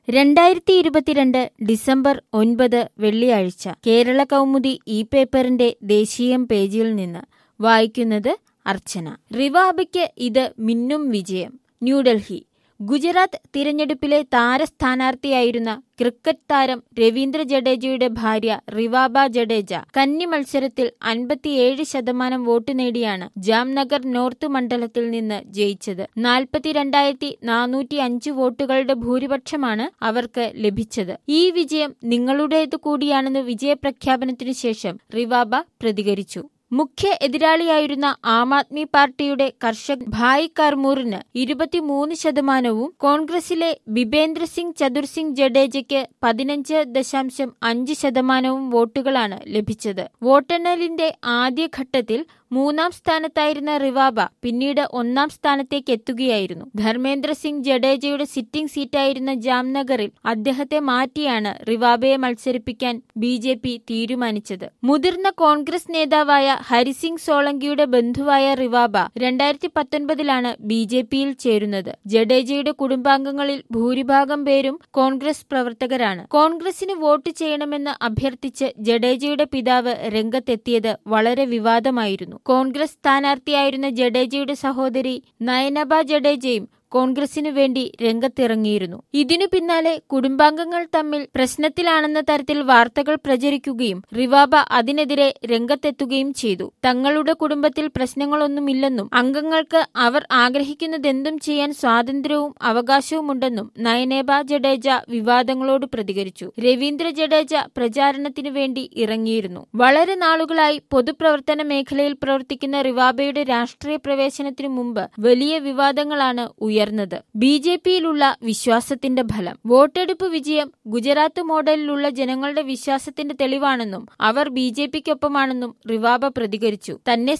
രണ്ടായിരത്തി ഇരുപത്തിരണ്ട് ഡിസംബർ ഒൻപത് വെള്ളിയാഴ്ച കേരള കൗമുദി ഈ പേപ്പറിന്റെ ദേശീയം പേജിൽ നിന്ന് വായിക്കുന്നത് അർച്ചന റിവാബയ്ക്ക് ഇത് മിന്നും വിജയം ന്യൂഡൽഹി ഗുജറാത്ത് തിരഞ്ഞെടുപ്പിലെ താരസ്ഥാനാർത്ഥിയായിരുന്ന ക്രിക്കറ്റ് താരം രവീന്ദ്ര ജഡേജയുടെ ഭാര്യ റിവാബ ജഡേജ കന്നി മത്സരത്തിൽ അൻപത്തിയേഴ് ശതമാനം വോട്ട് നേടിയാണ് ജാംനഗർ നോർത്ത് മണ്ഡലത്തിൽ നിന്ന് ജയിച്ചത് നാൽപ്പത്തിരണ്ടായിരത്തി നാനൂറ്റി അഞ്ച് വോട്ടുകളുടെ ഭൂരിപക്ഷമാണ് അവർക്ക് ലഭിച്ചത് ഈ വിജയം നിങ്ങളുടേതു കൂടിയാണെന്ന് വിജയപ്രഖ്യാപനത്തിനു ശേഷം റിവാബ പ്രതികരിച്ചു മുഖ്യ എതിരാളിയായിരുന്ന ആം ആദ്മി പാർട്ടിയുടെ കർഷക് ഭായ് കർമൂറിന് ഇരുപത്തിമൂന്ന് ശതമാനവും കോൺഗ്രസിലെ ബിബേന്ദ്ര സിംഗ് ചതുർ സിംഗ് ജഡേജയ്ക്ക് പതിനഞ്ച് ദശാംശം അഞ്ച് ശതമാനവും വോട്ടുകളാണ് ലഭിച്ചത് വോട്ടെണ്ണലിന്റെ ആദ്യഘട്ടത്തിൽ മൂന്നാം സ്ഥാനത്തായിരുന്ന റിവാബ പിന്നീട് ഒന്നാം സ്ഥാനത്തേക്ക് എത്തുകയായിരുന്നു ധർമ്മേന്ദ്ര സിംഗ് ജഡേജയുടെ സിറ്റിംഗ് സീറ്റായിരുന്ന ജാംനഗറിൽ അദ്ദേഹത്തെ മാറ്റിയാണ് റിവാബയെ മത്സരിപ്പിക്കാൻ ബി ജെ പി തീരുമാനിച്ചത് മുതിർന്ന കോൺഗ്രസ് നേതാവായ ഹരിസിംഗ് സോളങ്കിയുടെ ബന്ധുവായ റിവാബ രണ്ടായിരത്തി പത്തൊൻപതിലാണ് ബി ജെ പിയിൽ ചേരുന്നത് ജഡേജയുടെ കുടുംബാംഗങ്ങളിൽ ഭൂരിഭാഗം പേരും കോൺഗ്രസ് പ്രവർത്തകരാണ് കോൺഗ്രസിന് വോട്ട് ചെയ്യണമെന്ന് അഭ്യർത്ഥിച്ച് ജഡേജയുടെ പിതാവ് രംഗത്തെത്തിയത് വളരെ വിവാദമായിരുന്നു കോൺഗ്രസ് സ്ഥാനാർത്ഥിയായിരുന്ന ജഡേജയുടെ സഹോദരി നയനബ ജഡേജയും കോൺഗ്രസിനു വേണ്ടി രംഗത്തിറങ്ങിയിരുന്നു ഇതിനു പിന്നാലെ കുടുംബാംഗങ്ങൾ തമ്മിൽ പ്രശ്നത്തിലാണെന്ന തരത്തിൽ വാർത്തകൾ പ്രചരിക്കുകയും റിവാബ അതിനെതിരെ രംഗത്തെത്തുകയും ചെയ്തു തങ്ങളുടെ കുടുംബത്തിൽ പ്രശ്നങ്ങളൊന്നുമില്ലെന്നും അംഗങ്ങൾക്ക് അവർ ആഗ്രഹിക്കുന്നതെന്തും ചെയ്യാൻ സ്വാതന്ത്ര്യവും അവകാശവുമുണ്ടെന്നും നയനേബ ജഡേജ വിവാദങ്ങളോട് പ്രതികരിച്ചു രവീന്ദ്ര ജഡേജ പ്രചാരണത്തിനു വേണ്ടി ഇറങ്ങിയിരുന്നു വളരെ നാളുകളായി പൊതുപ്രവർത്തന മേഖലയിൽ പ്രവർത്തിക്കുന്ന റിവാബയുടെ രാഷ്ട്രീയ പ്രവേശനത്തിനു മുമ്പ് വലിയ വിവാദങ്ങളാണ് ഉയർന്നത് ബി ജെ പിയിലുള്ള വിശ്വാസത്തിന്റെ ഫലം വോട്ടെടുപ്പ് വിജയം ഗുജറാത്ത് മോഡലിലുള്ള ജനങ്ങളുടെ വിശ്വാസത്തിന്റെ തെളിവാണെന്നും അവർ ബി ജെ പിക്കൊപ്പമാണെന്നും റിവാബ പ്രതികരിച്ചു തന്നെ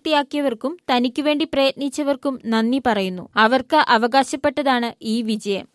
സ്ഥാനാർത്ഥിയാക്കിയവർക്കും തനിക്കുവേണ്ടി പ്രയത്നിച്ചവർക്കും നന്ദി പറയുന്നു അവർക്ക് അവകാശപ്പെട്ടതാണ് ഈ വിജയം